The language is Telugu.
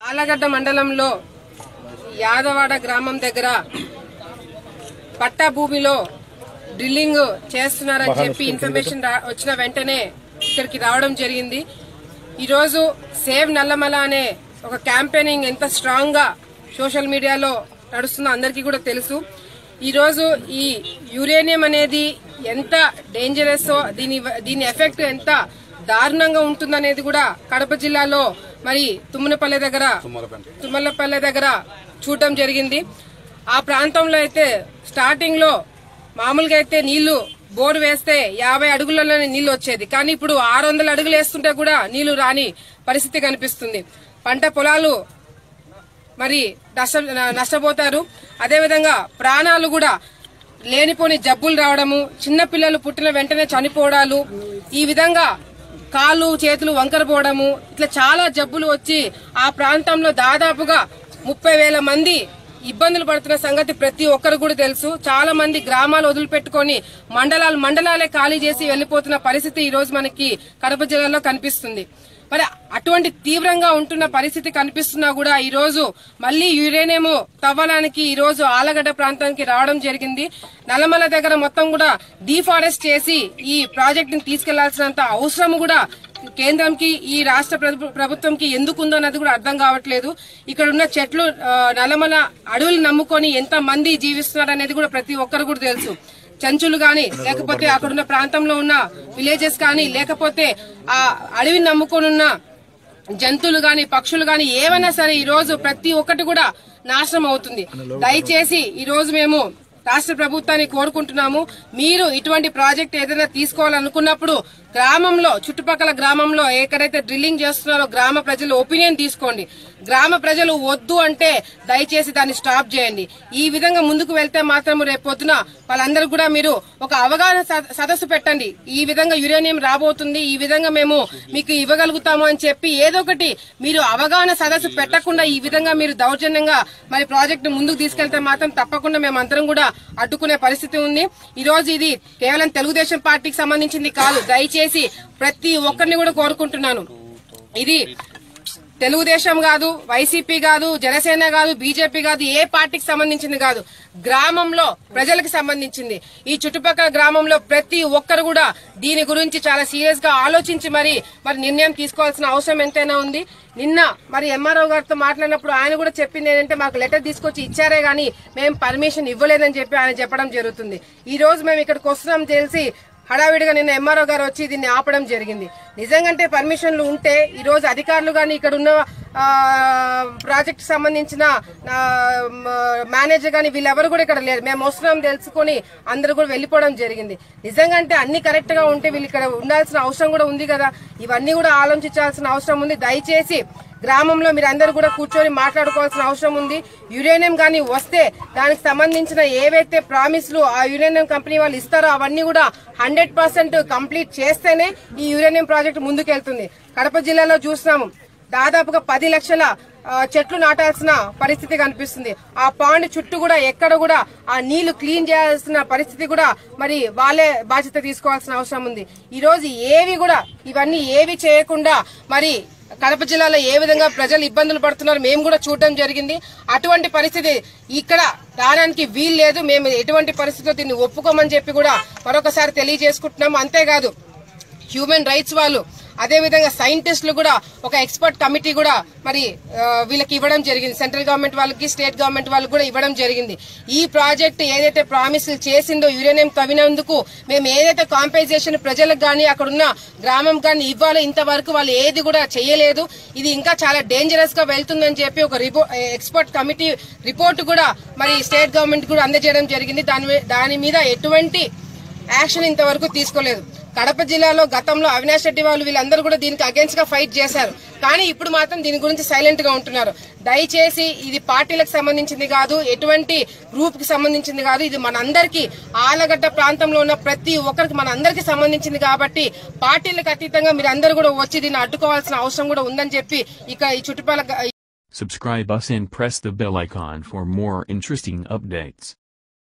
ఆలగడ్డ మండలంలో యాదవాడ గ్రామం దగ్గర పట్టా భూమిలో డ్రిల్లింగ్ చేస్తున్నారని చెప్పి ఇన్ఫర్మేషన్ రా- వచ్చిన వెంటనే ఇక్కడికి రావడం జరిగింది ఈరోజు సేవ్ నల్లమల అనే ఒక క్యాంపెయినింగ్ ఎంత స్ట్రాంగ్ గా సోషల్ మీడియాలో నడుస్తుందో అందరికీ కూడా తెలుసు ఈరోజు ఈ యురేనియం అనేది ఎంత డేంజరస్ దీని దీని ఎఫెక్ట్ ఎంత దారుణంగా ఉంటుందనేది కూడా కడప జిల్లాలో మరి తుమ్మనపల్లె దగ్గర తుమ్మలపల్లె దగ్గర చూడటం జరిగింది ఆ ప్రాంతంలో అయితే స్టార్టింగ్ లో మామూలుగా అయితే నీళ్లు బోరు వేస్తే యాభై అడుగులలోనే నీళ్లు వచ్చేది కానీ ఇప్పుడు ఆరు వందల అడుగులు వేస్తుంటే కూడా నీళ్లు రాని పరిస్థితి కనిపిస్తుంది పంట పొలాలు మరి నష్ట నష్టపోతారు అదేవిధంగా ప్రాణాలు కూడా లేనిపోని జబ్బులు రావడము చిన్న పిల్లలు పుట్టిన వెంటనే చనిపోవడాలు ఈ విధంగా కాళ్ళు చేతులు వంకరపోవడము ఇట్లా చాలా జబ్బులు వచ్చి ఆ ప్రాంతంలో దాదాపుగా ముప్పై వేల మంది ఇబ్బందులు పడుతున్న సంగతి ప్రతి ఒక్కరు కూడా తెలుసు చాలా మంది గ్రామాలు వదిలిపెట్టుకొని మండలాలు మండలాలే ఖాళీ చేసి వెళ్లిపోతున్న పరిస్థితి ఈ రోజు మనకి కడప జిల్లాలో కనిపిస్తుంది మరి అటువంటి తీవ్రంగా ఉంటున్న పరిస్థితి కనిపిస్తున్నా కూడా ఈ రోజు మళ్లీ యురేనియం తవ్వడానికి ఈ రోజు ఆలగడ్డ ప్రాంతానికి రావడం జరిగింది నల్లమల దగ్గర మొత్తం కూడా డీఫారెస్ట్ చేసి ఈ ప్రాజెక్ట్ ని తీసుకెళ్లాల్సినంత అవసరం కూడా కేంద్రంకి ఈ రాష్ట్ర ప్రభు- ప్రభుత్వంకి ఎందుకు ఉందో అన్నది కూడా అర్థం కావట్లేదు ఇక్కడ ఉన్న చెట్లు ఆ, నల్లమల అడవులు నమ్ముకొని ఎంత మంది జీవిస్తున్నారు అనేది కూడా ప్రతి ఒక్కరు కూడా తెలుసు చెంచులు గాని లేకపోతే అక్కడ ఉన్న ప్రాంతంలో ఉన్న విలేజెస్ కానీ లేకపోతే ఆ అడవిని నమ్ముకొని ఉన్న జంతువులు గాని పక్షులు గాని ఏమైనా సరే ఈ రోజు ప్రతి ఒక్కటి కూడా నాశనం అవుతుంది దయచేసి ఈ రోజు మేము రాష్ట్ర ప్రభుత్వాన్ని కోరుకుంటున్నాము మీరు ఇటువంటి ప్రాజెక్ట్ ఏదైనా తీసుకోవాలనుకున్నప్పుడు గ్రామంలో చుట్టుపక్కల గ్రామంలో ఎక్కడైతే డ్రిల్లింగ్ చేస్తున్నారో గ్రామ ప్రజలు ఒపీనియన్ తీసుకోండి గ్రామ ప్రజలు వద్దు అంటే దయచేసి దాన్ని స్టాప్ చేయండి ఈ విధంగా ముందుకు వెళ్తే మాత్రం రేపు పొద్దున వాళ్ళందరూ కూడా మీరు ఒక అవగాహన సద- సదస్సు పెట్టండి ఈ విధంగా యురేనియం రాబోతుంది ఈ విధంగా మేము మీకు ఇవ్వగలుగుతాము అని చెప్పి ఏదో ఒకటి మీరు అవగాహన సదస్సు పెట్టకుండా ఈ విధంగా మీరు దౌర్జన్యంగా మరి ప్రాజెక్టు ముందుకు తీసుకెళ్తే మాత్రం తప్పకుండా మేము అందరం కూడా అడ్డుకునే పరిస్థితి ఉంది ఈ రోజు ఇది కేవలం తెలుగుదేశం పార్టీకి సంబంధించింది కాదు దయచేసి ప్రతి ఒక్కరిని కూడా కోరుకుంటున్నాను ఇది తెలుగుదేశం కాదు వైసీపీ కాదు జనసేన కాదు బీజేపీ కాదు ఏ పార్టీకి సంబంధించింది కాదు గ్రామంలో ప్రజలకు సంబంధించింది ఈ చుట్టుపక్కల గ్రామంలో ప్రతి ఒక్కరు కూడా దీని గురించి చాలా సీరియస్ గా ఆలోచించి మరి మరి నిర్ణయం తీసుకోవాల్సిన అవసరం ఎంతైనా ఉంది నిన్న మరి ఎంఆర్ఓ గారితో మాట్లాడినప్పుడు ఆయన కూడా చెప్పింది ఏంటంటే మాకు లెటర్ తీసుకొచ్చి ఇచ్చారే గానీ మేము పర్మిషన్ ఇవ్వలేదని చెప్పి ఆయన చెప్పడం జరుగుతుంది ఈ రోజు మేము ఇక్కడికి వస్తున్నాం తెలిసి హడావిడిగా నిన్న ఎంఆర్ఓ గారు వచ్చి దీన్ని ఆపడం జరిగింది నిజంగంటే పర్మిషన్లు ఉంటే ఈ రోజు అధికారులు కానీ ఇక్కడ ఉన్న ఆ, ప్రాజెక్ట్ సంబంధించిన ఆ, మ- మేనేజర్ కానీ వీళ్ళెవరు కూడా ఇక్కడ లేరు మేము వస్తున్నాం తెలుసుకొని అందరూ కూడా వెళ్ళిపోవడం జరిగింది నిజంగంటే అన్ని కరెక్ట్ గా ఉంటే వీళ్ళు ఇక్కడ ఉండాల్సిన అవసరం కూడా ఉంది కదా ఇవన్నీ కూడా ఆలోచించాల్సిన అవసరం ఉంది దయచేసి గ్రామంలో మీరు అందరూ కూడా కూర్చొని మాట్లాడుకోవాల్సిన అవసరం ఉంది యురేనియం కానీ వస్తే దానికి సంబంధించిన ఏవైతే ప్రామిస్లు ఆ యురేనియం కంపెనీ వాళ్ళు ఇస్తారో అవన్నీ కూడా హండ్రెడ్ పర్సెంట్ కంప్లీట్ చేస్తేనే ఈ యురేనియం ప్రాజెక్ట్ ముందుకెళ్తుంది కడప జిల్లాలో చూస్తున్నాము దాదాపుగా పది లక్షల ఆ, చెట్లు నాటాల్సిన పరిస్థితి కనిపిస్తుంది ఆ పాండ్ చుట్టూ కూడా ఎక్కడ కూడా ఆ నీళ్లు క్లీన్ చేయాల్సిన పరిస్థితి కూడా మరి వాళ్ళే బాధ్యత తీసుకోవాల్సిన అవసరం ఉంది ఈ రోజు ఏవి కూడా ఇవన్నీ ఏవి చేయకుండా మరి కడప జిల్లాలో ఏ విధంగా ప్రజలు ఇబ్బందులు పడుతున్నారు మేము కూడా చూడడం జరిగింది అటువంటి పరిస్థితి ఇక్కడ రావడానికి వీలు లేదు మేము ఎటువంటి పరిస్థితిలో దీన్ని ఒప్పుకోమని చెప్పి కూడా మరొకసారి తెలియజేసుకుంటున్నాము అంతేకాదు హ్యూమన్ రైట్స్ వాళ్ళు అదే విధంగా సైంటిస్టులు కూడా ఒక ఎక్స్పర్ట్ కమిటీ కూడా మరి ఆ, వీళ్ళకి ఇవ్వడం జరిగింది సెంట్రల్ గవర్నమెంట్ వాళ్ళకి స్టేట్ గవర్నమెంట్ వాళ్ళకి కూడా ఇవ్వడం జరిగింది ఈ ప్రాజెక్ట్ ఏదైతే ప్రామిస్లు చేసిందో యురేనియం తవ్వినందుకు మేము ఏదైతే కాంపెన్సేషన్ ప్రజలకు కానీ అక్కడున్న గ్రామం కానీ ఇవ్వాలో ఇంతవరకు వాళ్ళు ఏది కూడా చేయలేదు ఇది ఇంకా చాలా డేంజరస్ గా వెళ్తుందని చెప్పి ఒక రిపో ఎక్స్పర్ట్ కమిటీ రిపోర్ట్ కూడా మరి స్టేట్ గవర్నమెంట్ కూడా అందజేయడం జరిగింది దాని మీ- దాని మీద ఎటువంటి యాక్షన్ ఇంతవరకు తీసుకోలేదు కడప జిల్లాలో గతంలో అవినాష్ రెడ్డి వాళ్ళు వీళ్ళందరూ కూడా దీనికి అగేన్స్ట్ గా ఫైట్ చేశారు కానీ ఇప్పుడు మాత్రం దీని గురించి సైలెంట్ గా ఉంటున్నారు దయచేసి ఇది పార్టీలకు సంబంధించింది కాదు ఎటువంటి గ్రూప్ కి సంబంధించింది కాదు ఇది మనందరికీ ఆలగడ్డ ప్రాంతంలో ఉన్న ప్రతి ఒక్కరికి మనందరికీ సంబంధించింది కాబట్టి పార్టీలకు అతీతంగా మీరు అందరూ కూడా వచ్చి దీన్ని అడ్డుకోవాల్సిన అవసరం కూడా ఉందని చెప్పి ఇక ఈ చుట్టుపక్కల Subscribe us and press the bell icon for more interesting updates.